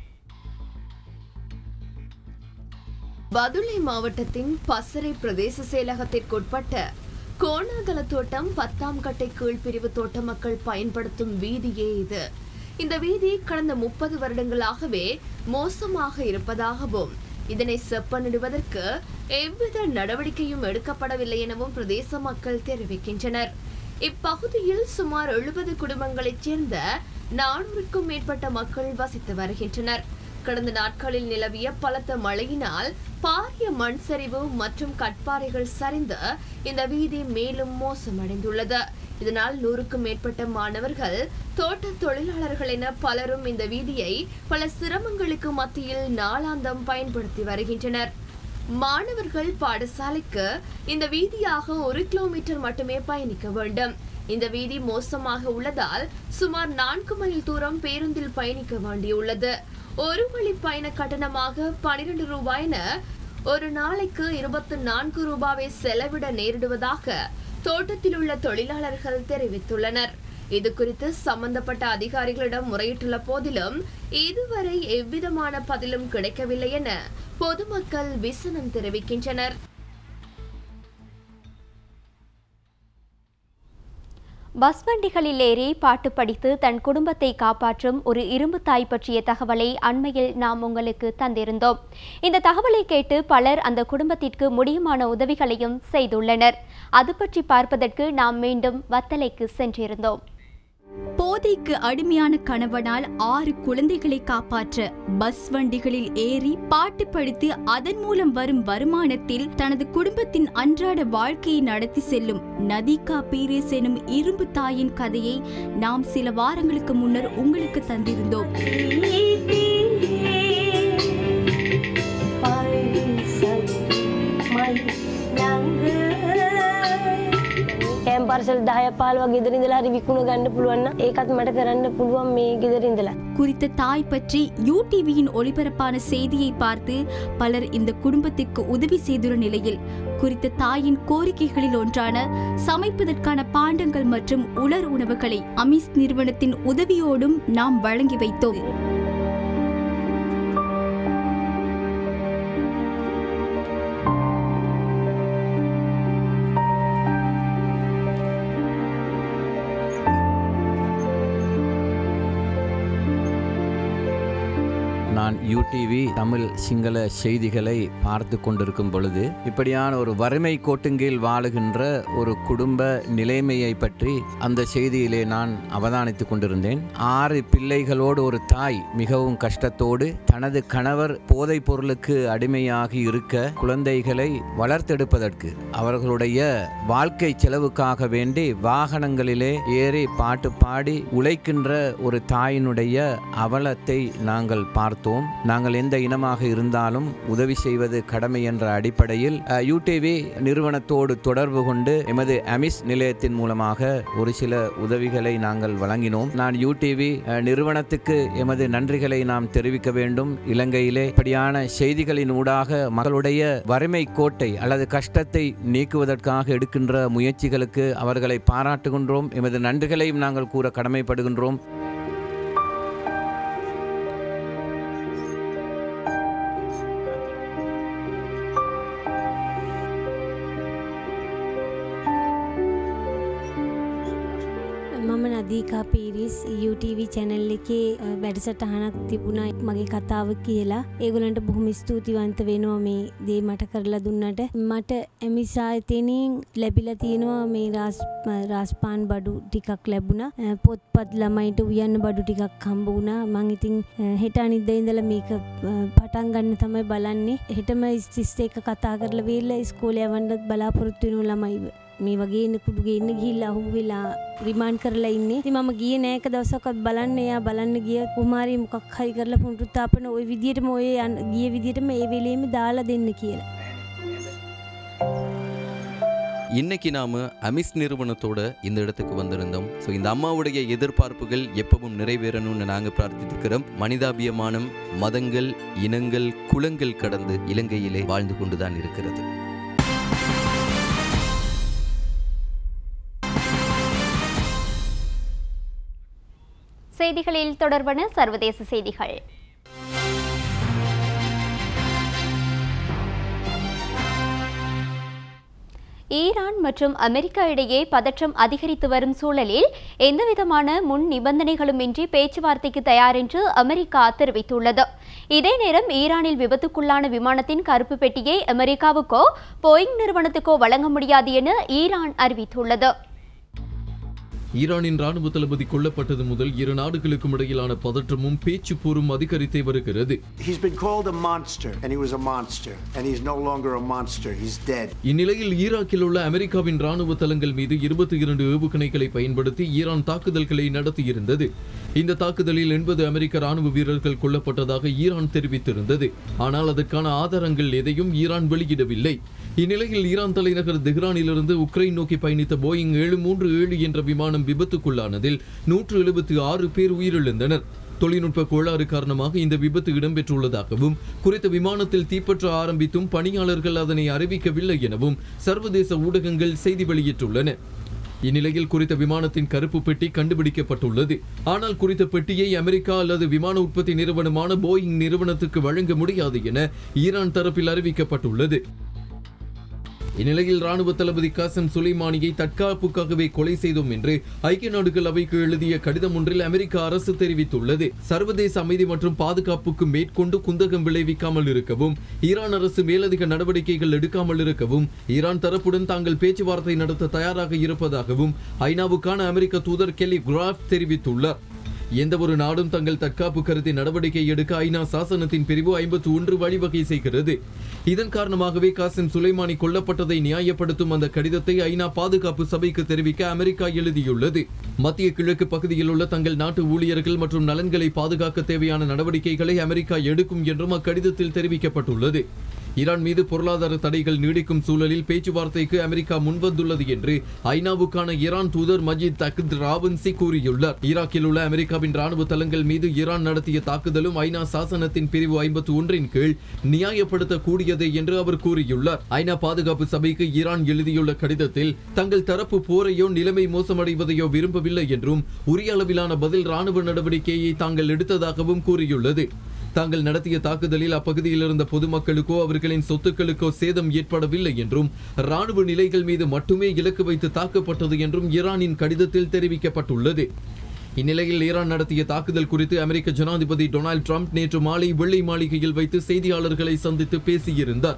பதுளை மாவட்டத்தின் பசறை பிரதேச செயலகத்திற்குட்பட்ட கோணாகல தோட்டம் பத்தாம் கட்டை கீழ்பிரிவு தோட்ட மக்கள் பயன்படுத்தும் வீதியே இது இந்த வீதி கடந்த முப்பது வருடங்களாகவே மோசமாக இருப்பதாகவும் இதனை செப்பனிடுவதற்கு எவ்வித நடவடிக்கையும் எடுக்கப்படவில்லை எனவும் பிரதேச மக்கள் தெரிவிக்கின்றனர் இப்பகுதியில் சுமார் எழுபது குடும்பங்களைச் சேர்ந்த நானூறுக்கும் மேற்பட்ட மக்கள் வசித்து வருகின்றனர் கடந்த நாட்களில் நிலவிய பலத்த மழையினால் பாரிய மண் சரிவு மற்றும் கட்பாறைகள் சரிந்து இந்த வீதி மேலும் மோசமடைந்துள்ளது இதனால் நூறுக்கும் மேற்பட்ட மாணவர்கள் தோட்ட தொழிலாளர்கள் என பலரும் இந்த வீதியை பல சிரமங்களுக்கு மத்தியில் நாளாந்தம் பயன்படுத்தி வருகின்றனர் மாணவர்கள் பாடசாலைக்கு இந்த வீதியாக ஒரு கிலோமீட்டர் மட்டுமே பயணிக்க வேண்டும் இந்த வீதி மோசமாக உள்ளதால் சுமார் நான்கு மைல் தூரம் பேருந்தில் பயணிக்க வேண்டியுள்ளது ஒரு வழி பயண கட்டணமாக பனிரெண்டு ரூபாய் என ஒரு நாளைக்கு இருபத்தி நான்கு ரூபாவை செலவிட நேரிடுவதாக தோட்டத்தில் உள்ள தொழிலாளர்கள் தெரிவித்துள்ளனர் இது குறித்து சம்பந்தப்பட்ட அதிகாரிகளிடம் முறையிட்டுள்ள போதிலும் இதுவரை எவ்விதமான பதிலும் கிடைக்கவில்லை என பொதுமக்கள் விசனம் தெரிவிக்கின்றனர் பஸ் வண்டிகளில் ஏறி பாட்டு படித்து தன் குடும்பத்தை காப்பாற்றும் ஒரு இரும்பு தாய் பற்றிய தகவலை அண்மையில் நாம் உங்களுக்கு தந்திருந்தோம் இந்த தகவலை கேட்டு பலர் அந்த குடும்பத்திற்கு முடியுமான உதவிகளையும் செய்துள்ளனர் அது பற்றி பார்ப்பதற்கு நாம் மீண்டும் வத்தலைக்கு சென்றிருந்தோம் போதைக்கு அடிமையான கணவனால் ஆறு குழந்தைகளை காப்பாற்ற பஸ் வண்டிகளில் ஏறி பாட்டு படித்து அதன் மூலம் வரும் வருமானத்தில் தனது குடும்பத்தின் அன்றாட வாழ்க்கையை நடத்தி செல்லும் நதிகா பீரேஸ் எனும் இரும்பு தாயின் கதையை நாம் சில வாரங்களுக்கு முன்னர் உங்களுக்கு தந்திருந்தோம் කෑම් පර්සල් දහය පාලවා ගෙදර ඉඳලා හරි විකුණ ගන්න පුළුවන් නම් ඒකත් මට කරන්න පුළුවන් මේ ගෙදර ඉඳලා குறித்த தாய் பற்றி யூடிவியின் ஒளிபரப்பான செய்தியை பார்த்து பலர் இந்த குடும்பத்திற்கு உதவி செய்துள்ள நிலையில் குறித்த தாயின் கோரிக்கைகளில் ஒன்றான சமைப்பதற்கான பாண்டங்கள் மற்றும் உலர் உணவுகளை அமிஸ் நிறுவனத்தின் உதவியோடும் நாம் வழங்கி வைத்தோம் நான் யூடிவி தமிழ் சிங்கள செய்திகளை பார்த்து கொண்டிருக்கும் பொழுது இப்படியான ஒரு வறுமை கோட்டுங்கீழ் வாழுகின்ற ஒரு குடும்ப நிலைமையை பற்றி அந்த செய்தியிலே நான் அவதானித்துக் கொண்டிருந்தேன் ஆறு பிள்ளைகளோடு ஒரு தாய் மிகவும் கஷ்டத்தோடு தனது கணவர் போதைப் பொருளுக்கு அடிமையாகி இருக்க குழந்தைகளை வளர்த்தெடுப்பதற்கு அவர்களுடைய வாழ்க்கை செலவுக்காக வேண்டி வாகனங்களிலே ஏறி பாட்டு பாடி உழைக்கின்ற ஒரு தாயினுடைய அவலத்தை நாங்கள் பார்த்தோம் நாங்கள் எந்த இனமாக இருந்தாலும் உதவி செய்வது கடமை என்ற அடிப்படையில் அஹ், யூடிவி நிறுவனத்தோடு தொடர்பு கொண்டு எமது அமிஸ் நிலையத்தின் மூலமாக ஒரு சில உதவிகளை நாங்கள் வழங்கினோம் நான் யூடிவி அஹ், நிறுவனத்துக்கு எமது நன்றிகளை நாம் தெரிவிக்க வேண்டும் இலங்கையிலே இப்படியான செய்திகளின் ஊடாக மக்களுடைய வறுமை கோட்டை அல்லது கஷ்டத்தை நீக்குவதற்காக எடுக்கின்ற முயற்சிகளுக்கு அவர்களை பாராட்டுகின்றோம் எமது நன்றிகளையும் நாங்கள் கூற கடமைப்படுகின்றோம் මම අධීකා පීරිස් UTV චැනල් එකේ අ, වැඩසටහනක් තිබුණා මගේ කතාව කියලා ඒගොලන්ට බොහොම ස්තුතිවන්ත වෙනවා මේ දේ මට කරලා දුන්නට මට ඇමිසායතනින් ලැබිලා තියෙනවා මේ රාස් රාස්පාන් බඩු ටිකක් ලැබුණා අ, පොත්පත් ළමයිට උයන්න බඩු ටිකක් හම්බ වුණා මං ඉතින් අ, හෙට අනිද්දා ඉඳලා මේක අ, පටන් ගන්න තමයි බලන්නේ හෙටම ස්ටිස් එක කතා කරලා වේල ඉස්කෝලේ යවන්නත් බලාපොරොත්තු වෙනවා ළමයිව මේ වගේ එන්න කුඩු ගේන්න ගිහිල්ලා අහු වෙලා රිමාන්ඩ් කරලා ඉන්නේ. ඉතින් මම ගියේ නෑ එක දවසක්වත් බලන්න. එයා බලන්න ගිය කුමාරී මොකක් හරි කරලා පුනරුත්ථාපන ওই විදියටම ඔය යන- ගිය විදියටම ඒ වෙලෙම දාලා දෙන්න කියලා. இன்னைக்கு நாம அமிஸ் நிறுவனத்தோட இந்த இடத்துக்கு வந்திருந்தோம் ஸோ இந்த அம்மாவுடைய எதிர்பார்ப்புகள் எப்பவும் நிறைவேறணும்னு நாங்கள் பிரார்த்தித்திருக்கிறோம் மனிதாபியமானம் மதங்கள் இனங்கள் குலங்கள் கடந்து இலங்கையிலே வாழ்ந்து கொண்டுதான் இருக்கிறது செய்திகளில் தொடர்பான சர்வதேச செய்திகள் ஈரான் மற்றும் அமெரிக்கா இடையே பதற்றம் அதிகரித்து வரும் சூழலில் எந்தவிதமான முன் நிபந்தனைகளுமின்றி பேச்சுவார்த்தைக்கு தயார் என்று அமெரிக்கா தெரிவித்துள்ளது இதே நேரம் ஈரானில் விபத்துக்குள்ளான விமானத்தின் கருப்பு பெட்டியை அமெரிக்காவுக்கோ போயிங் நிறுவனத்துக்கோ வழங்க முடியாது என ஈரான் அறிவித்துள்ளது ஈரானின் ராணுவ தளபதி கொல்லப்பட்டது முதல் இரு நாடுகளுக்கும் இடையிலான பதற்றமும் பேச்சு போரும் அதிகரித்தே வருகிறது He's been called a monster, and he was a monster, and he's no longer a monster. He's dead. இந்நிலையில் ஈராக்கில் உள்ள அமெரிக்காவின் ராணுவ தளங்கள் மீது இருபத்தி இரண்டு ஏவுகணைகளை பயன்படுத்தி ஈரான் தாக்குதல்களை நடத்தியிருந்தது இந்த தாக்குதலில் எண்பது அமெரிக்க ராணுவ வீரர்கள் கொல்லப்பட்டதாக ஈரான் தெரிவித்திருந்தது ஆனால் அதற்கான ஆதாரங்கள் எதையும் ஈரான் வெளியிடவில்லை இந்நிலையில் ஈரான் தலைநகர் தெஹ்ரானிலிருந்து உக்ரைன் நோக்கி பயணித்த போயிங் ஏழு மூன்று ஏழு என்ற விமானம் விபத்துக்குள்ளானதில் நூற்று எழுபத்தி ஆறு பேர் உயிரிழந்தனர் தொழில்நுட்ப கோளாறு காரணமாக இந்த விபத்து இடம்பெற்றுள்ளதாகவும் குறித்த விமானத்தில் தீப்பற்ற ஆரம்பித்தும் பணியாளர்கள் அதனை அறிவிக்கவில்லை எனவும் சர்வதேச ஊடகங்கள் செய்தி வெளியிட்டுள்ளன இந்நிலையில் குறித்த விமானத்தின் கருப்பு பெட்டி கண்டுபிடிக்கப்பட்டுள்ளது ஆனால் குறித்த பெட்டியை அமெரிக்கா அல்லது விமான உற்பத்தி நிறுவனமான போயிங் நிறுவனத்துக்கு வழங்க முடியாது என ஈரான் தரப்பில் அறிவிக்கப்பட்டுள்ளது இந்நிலையில் ராணுவ தளபதி காசம் சுலைமானியை தற்காப்புக்காகவே கொலை செய்தோம் என்று ஐக்கிய நாடுகள் அவைக்கு எழுதிய கடிதம் ஒன்றில் அமெரிக்க அரசு தெரிவித்துள்ளது சர்வதேச அமைதி மற்றும் பாதுகாப்புக்கு மேற்கொண்டு குந்தகம் விளைவிக்காமல் இருக்கவும் ஈரான் அரசு மேலதிக நடவடிக்கைகள் எடுக்காமல் இருக்கவும் ஈரான் தரப்புடன் தாங்கள் பேச்சுவார்த்தை நடத்த தயாராக இருப்பதாகவும் ஐநாவுக்கான அமெரிக்க தூதர் கெல்லி குராஃப் தெரிவித்துள்ளார் எந்த ஒரு நாடும் தங்கள் தற்காப்பு கருத்தை நடவடிக்கை எடுக்க ஐநா சாசனத்தின் பிரிவு ஐம்பத்தி ஒன்று வழிவகை செய்கிறது இதன் காரணமாகவே காசிம் சுலைமானி கொல்லப்பட்டதை நியாயப்படுத்தும் அந்த கடிதத்தை ஐநா பாதுகாப்பு சபைக்கு தெரிவிக்க அமெரிக்கா எழுதியுள்ளது மத்திய கிழக்கு பகுதியில் உள்ள தங்கள் நாட்டு ஊழியர்கள் மற்றும் நலன்களை பாதுகாக்க தேவையான நடவடிக்கைகளை அமெரிக்கா எடுக்கும் என்றும் அக்கடிதத்தில் தெரிவிக்கப்பட்டுள்ளது ஈரான் மீது பொருளாதார தடைகள் நீடிக்கும் சூழலில் பேச்சுவார்த்தைக்கு அமெரிக்கா முன்வந்துள்ளது என்று ஐநாவுக்கான ஈரான் தூதர் மஜித் தக்த் ராவன்சி கூறியுள்ளார் ஈராக்கில் உள்ள அமெரிக்காவின் ராணுவ தளங்கள் மீது ஈரான் நடத்திய தாக்குதலும் ஐநா சாசனத்தின் பிரிவு ஐம்பத்தி ஒன்றின் கீழ் நியாயப்படுத்தக்கூடியதே என்று அவர் கூறியுள்ளார் ஐநா பாதுகாப்பு சபைக்கு ஈரான் எழுதியுள்ள கடிதத்தில் தங்கள் தரப்பு போரையோ நிலைமை மோசமடைவதையோ விரும்பவில்லை என்றும் உரிய அளவிலான பதில் ராணுவ நடவடிக்கையை தாங்கள் எடுத்ததாகவும் கூறியுள்ளது தாங்கள் நடத்திய தாக்குதலில் அப்பகுதியில் இருந்த பொதுமக்களுக்கோ அவர்களின் சொத்துக்களுக்கோ சேதம் ஏற்படவில்லை என்றும் ராணுவ நிலைகள் மீது மட்டுமே இலக்கு வைத்து தாக்கப்பட்டது என்றும் ஈரானின் கடிதத்தில் தெரிவிக்கப்பட்டுள்ளது இந்நிலையில் ஈரான் நடத்திய தாக்குதல் குறித்து அமெரிக்க ஜனாதிபதி டொனால்டு ட்ரம்ப் நேற்று மாலை வெள்ளை மாளிகையில் வைத்து செய்தியாளர்களை சந்தித்து பேசியிருந்தார்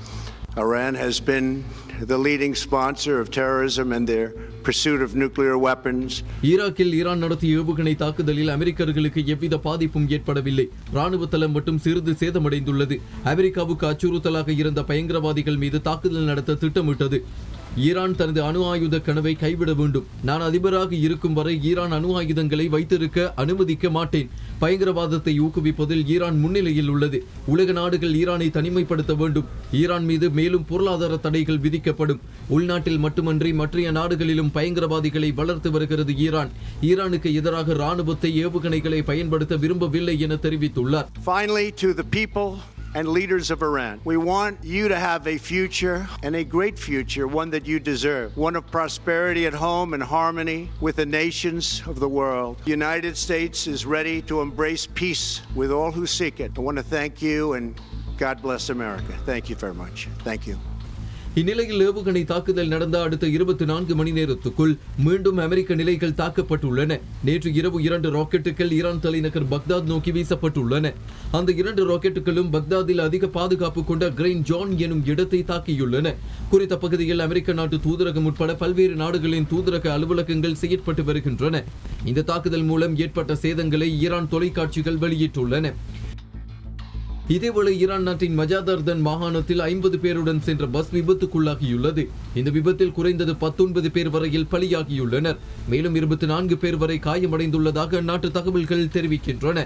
Iran has been the leading sponsor of terrorism and their pursuit of nuclear weapons. ஈராக்கில் ஈரான் நடத்திய ஏவுகணை தாக்குதலில் அமெரிக்கர்களுக்கு எவ்வித பாதிப்பும் ஏற்படவில்லை ராணுவ தளம் மட்டும் சிறிது சேதமடைந்துள்ளது அமெரிக்காவுக்கு அச்சுறுத்தலாக இருந்த பயங்கரவாதிகள் மீது தாக்குதல் நடத்த திட்டமிட்டது ஈரான் தனது அணு ஆயுத கனவை கைவிட வேண்டும் நான் அதிபராக இருக்கும் வரை ஈரான் அணு ஆயுதங்களை வைத்திருக்க அனுமதிக்க மாட்டேன் பயங்கரவாதத்தை ஊக்குவிப்பதில் ஈரான் முன்னிலையில் உள்ளது உலக நாடுகள் ஈரானை தனிமைப்படுத்த வேண்டும் ஈரான் மீது மேலும் பொருளாதார தடைகள் விதிக்கப்படும் உள்நாட்டில் மட்டுமன்றி மற்ற நாடுகளிலும் பயங்கரவாதிகளை வளர்த்து வருகிறது ஈரான் ஈரானுக்கு எதிராக ராணுவத்தை ஏவுகணைகளை பயன்படுத்த விரும்பவில்லை என தெரிவித்துள்ளார் Finally, to the people and leaders of Iran, we want you to have a future and a great future, one that you deserve, one of prosperity at home and harmony with the nations of the world. The United States is ready to embrace peace with all who seek it. I want to thank you and God bless America. Thank you very much. Thank you. இந்நிலையில் ஏவுகணை தாக்குதல் நடந்த அடுத்த இருபத்தி நான்கு மணி நேரத்துக்குள் மீண்டும் அமெரிக்க நிலைகள் தாக்கப்பட்டுள்ளன நேற்று இரவு இரண்டு ராக்கெட்டுகள் ஈரான் தலைநகர் பக்தாத் நோக்கி வீசப்பட்டுள்ளன அந்த இரண்டு ராக்கெட்டுகளும் பக்தாதில் அதிக பாதுகாப்பு கொண்ட கிரைன் ஜான் எனும் இடத்தை தாக்கியுள்ளன குறித்த பகுதியில் அமெரிக்க நாட்டு தூதரகம் உட்பட பல்வேறு நாடுகளின் தூதரக அலுவலகங்கள் செயற்பட்டு வருகின்றன இந்த தாக்குதல் மூலம் ஏற்பட்ட சேதங்களை ஈரான் தொலைக்காட்சிகள் வெளியிட்டுள்ளன இதேவேளை ஈரான் நாட்டின் மஜாதர்தன் மாகாணத்தில் ஐம்பது பேருடன் சென்ற பஸ் விபத்துக்குள்ளாகியுள்ளது இந்த விபத்தில் குறைந்தது பத்தொன்பது பேர் வரையில் பலியாகியுள்ளனர் மேலும் இருபத்தி நான்கு பேர் வரை காயமடைந்துள்ளதாக அந்நாட்டு தகவல்கள் தெரிவிக்கின்றன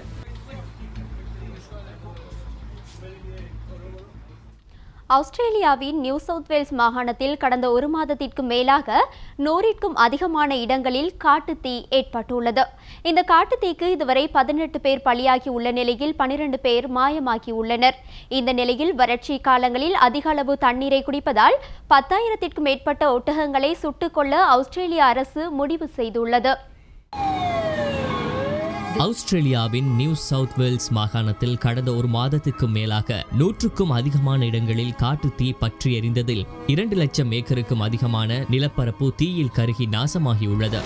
ஆஸ்திரேலியாவின் நியூ சவுத் வேல்ஸ் மாகாணத்தில் கடந்த ஒரு மாதத்திற்கு மேலாக நூறிற்கும் அதிகமான இடங்களில் காட்டுத்தீ ஏற்பட்டுள்ளது இந்த காட்டுத்தீக்கு இதுவரை பதினெட்டு பேர் பலியாகி உள்ள நிலையில் பனிரெண்டு பேர் மாயமாகி உள்ளனர் இந்த நிலையில் வறட்சி காலங்களில் அதிக அளவு தண்ணீரை குடிப்பதால் பத்தாயிரத்திற்கும் மேற்பட்ட ஒட்டகங்களை சுட்டுக்கொள்ள ஆஸ்திரேலிய அரசு முடிவு செய்துள்ளது ஆஸ்திரேலியாவின் நியூ சவுத் வேல்ஸ் மாகாணத்தில் கடந்த ஒரு மாதத்துக்கு மேலாக நூற்றுக்கும் அதிகமான இடங்களில் காட்டு தீ பற்றி எரிந்ததில் இரண்டு லட்சம் ஏக்கருக்கும் அதிகமான நிலப்பரப்பு தீயில் கருகி நாசமாகியுள்ளது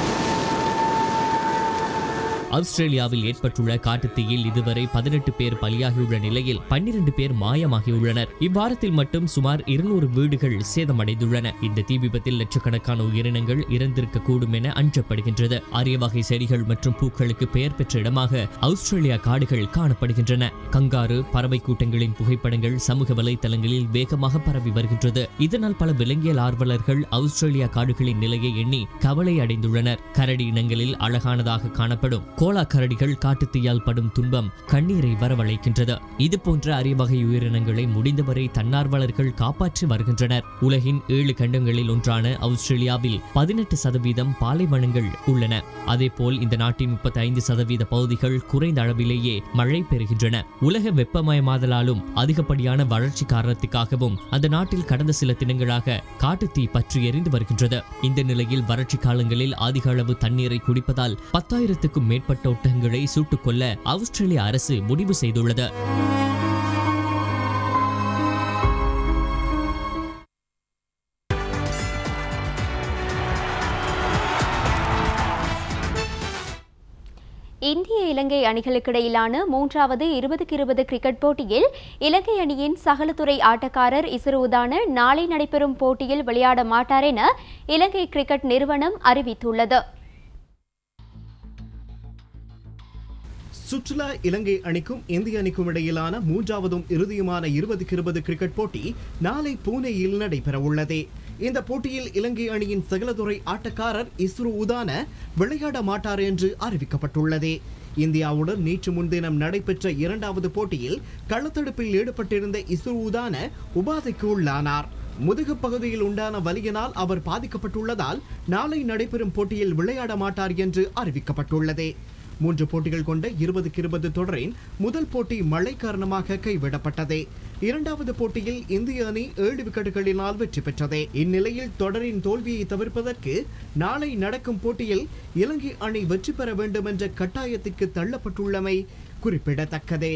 ஆஸ்திரேலியாவில் ஏற்பட்டுள்ள காட்டுத்தீயில் இதுவரை பதினெட்டு பேர் பலியாகியுள்ள நிலையில் பன்னிரண்டு பேர் மாயமாகியுள்ளனர் இவ்வாரத்தில் மட்டும் சுமார் இருநூறு வீடுகள் சேதமடைந்துள்ளன இந்த தீ விபத்தில் லட்சக்கணக்கான உயிரினங்கள் இறந்திருக்கக்கூடும் என அஞ்சப்படுகின்றது அரிய வகை செடிகள் மற்றும் பூக்களுக்கு பெயர் பெற்ற இடமாக ஆஸ்திரேலியா காடுகள் காணப்படுகின்றன கங்காரு பறவை கூட்டங்களின் புகைப்படங்கள் சமூக வலைதளங்களில் வேகமாக பரவி வருகின்றது இதனால் பல விலங்கியல் ஆர்வலர்கள் ஆஸ்திரேலியா காடுகளின் நிலையை எண்ணி கவலை அடைந்துள்ளனர் கரடி இனங்களில் அழகானதாக காணப்படும் கோலா கரடிகள் காட்டுத்தீயால் படும் துன்பம் கண்ணீரை வரவழைக்கின்றது இது போன்ற அரிய வகை உயிரினங்களை முடிந்தவரை தன்னார்வலர்கள் காப்பாற்றி வருகின்றனர் உலகின் ஏழு கண்டங்களில் ஒன்றான ஆஸ்திரேலியாவில் பதினெட்டு சதவீதம் பாலைவனங்கள் உள்ளன அதேபோல் இந்த நாட்டின் முப்பத்தி ஐந்து சதவீத பகுதிகள் குறைந்த அளவிலேயே மழை பெறுகின்றன உலக வெப்பமயமாதலாலும் அதிகப்படியான வறட்சி காரணத்துக்காகவும் அந்த நாட்டில் கடந்த சில தினங்களாக காட்டுத்தீ பற்றி எரிந்து வருகின்றது இந்த நிலையில் வறட்சி காலங்களில் அதிக அளவு தண்ணீரை குடிப்பதால் பத்தாயிரத்துக்கும் மேற்பட்ட ஒட்டகங்களை சுட்டுக் கொல்ல ஆஸ்திரேலிய அரசு முடிவு செய்துள்ளது இந்திய இலங்கை அணிகளுக்கிடையிலான மூன்றாவது இருபதுக்கு இருபது கிரிக்கெட் போட்டியில் இலங்கை அணியின் சகலத்துறை ஆட்டக்காரர் இசுருதான நாளை நடைபெறும் போட்டியில் விளையாட மாட்டார் என இலங்கை கிரிக்கெட் நிறுவனம் அறிவித்துள்ளது சுற்றுலா இலங்கை அணிக்கும் இந்திய அணிக்கும் இடையிலான மூன்றாவதும் இறுதியுமான இருபதுக்கு இருபது கிரிக்கெட் போட்டி நாளை பூனேயில் நடைபெற உள்ளது இந்த போட்டியில் இலங்கை அணியின் சகலதுறை ஆட்டக்காரர் இஸ்ரு உதான விளையாட மாட்டார் என்று அறிவிக்கப்பட்டுள்ளது இந்தியாவுடன் நேற்று முன்தினம் நடைபெற்ற இரண்டாவது போட்டியில் களத்தடுப்பில் ஈடுபட்டிருந்த இஸ்ரு உதான உபாதைக்கு உள்ளானார் முதுகு பகுதியில் உண்டான வலியினால் அவர் பாதிக்கப்பட்டுள்ளதால் நாளை நடைபெறும் போட்டியில் விளையாட மாட்டார் என்று அறிவிக்கப்பட்டுள்ளது மூன்று போட்டிகள் கொண்ட இருபதுக்கு இருபது தொடரின் முதல் போட்டி மழை காரணமாக கைவிடப்பட்டது இரண்டாவது போட்டியில் இந்திய அணி ஏழு விக்கெட்டுகளினால் வெற்றி பெற்றது இந்நிலையில் தொடரின் தோல்வியை தவிர்ப்பதற்கு நாளை நடக்கும் போட்டியில் இலங்கை அணி வெற்றி பெற வேண்டும் என்ற கட்டாயத்திற்கு தள்ளப்பட்டுள்ளமை குறிப்பிடத்தக்கது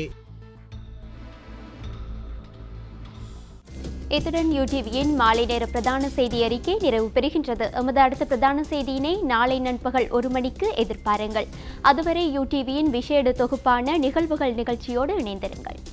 இத்துடன் யூடிவியின் மாலை நேர பிரதான செய்தி அறிக்கை நிறைவு பெறுகின்றது எமது அடுத்த பிரதான செய்தியினை நாளை நண்பகல் ஒரு மணிக்கு எதிர்பாருங்கள் அதுவரை யூடிவியின் விசேட தொகுப்பான நிகழ்வுகள் நிகழ்ச்சியோடு இணைந்திருங்கள்